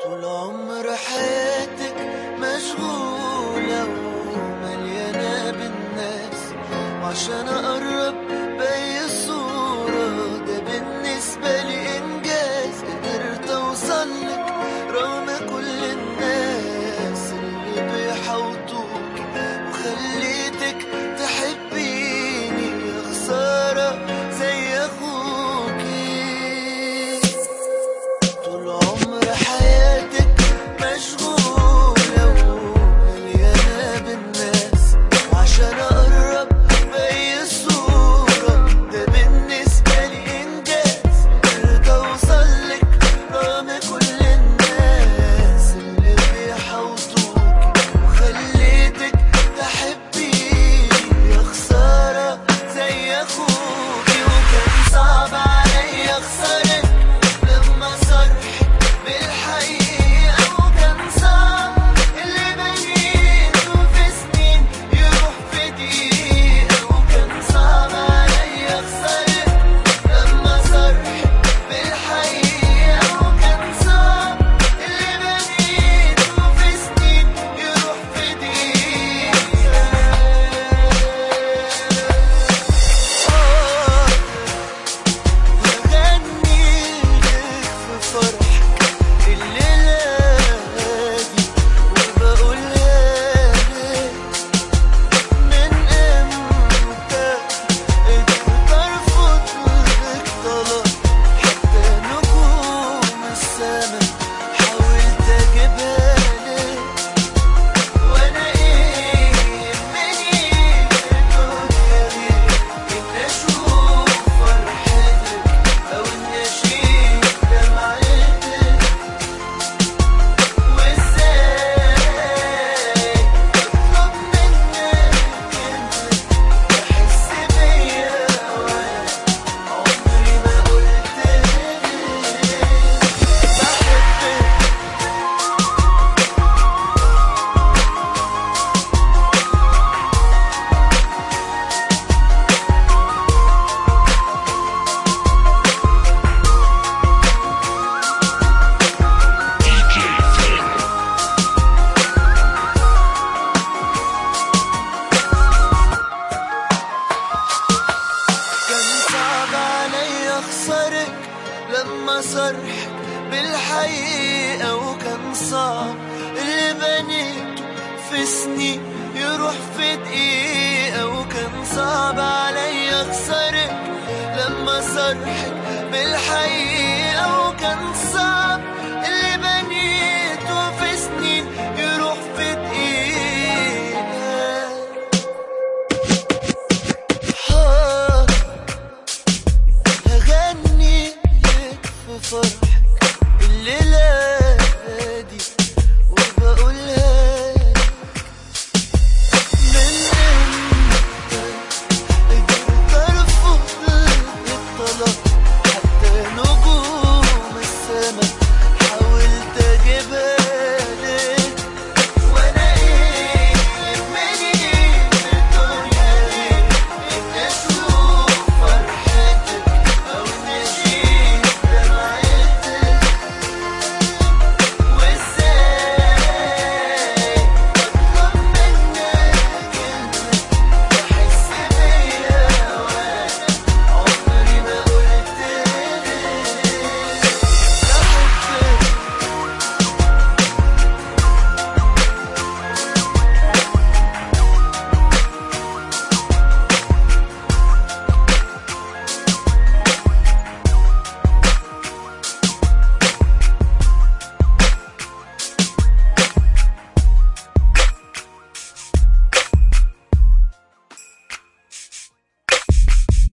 طول عمر حياتك مشغولة ومليانة بالناس وعشان أقرب بأي صورة ده بالنسبة لي إنجاز قدرت أوصلك رغم كل الناس اللي بيحوطوك وخليتك تحبيني يا خسارة زي أخوكي طول عمر حياتك مشغولة ومليانة بالناس وعشان أقرب بأي صورة ده بالنسبة لي إنجاز قدرت أوصلك رغم كل الناس اللي بيحوطوك وخليتك تحبيني يا خسارة زي أخوكي وكان صعب عليا أخسرك لما صرحك بالحقيقة وكان صعب اللي بنيته في سنين يروح في دقيقة وكان صعب عليا أخسرك لما صرحك بالحقيقة وكان صعب اللي بنيته في سنين يروح في دقيقة بغني لك في فرحك الليلة دي وبقولها لك من امتى انت ترفض لك طلب حتى نجوم السما حاولت اجيبها لك وانا ايه يهمني في الدنيا دي ان اشوف فرحتك او ان اشيل دمعتك وازاي اطلب منك انت تحس بيا وانا عمري ما قلت لك بحبك كان صعب عليا اخسرك لما صرحك بالحقيقة وكان صعب اللي بنيته في سنين يروح في دقيقة وكان صعب عليا اخسرك لما صرحك بالحقيقة وكان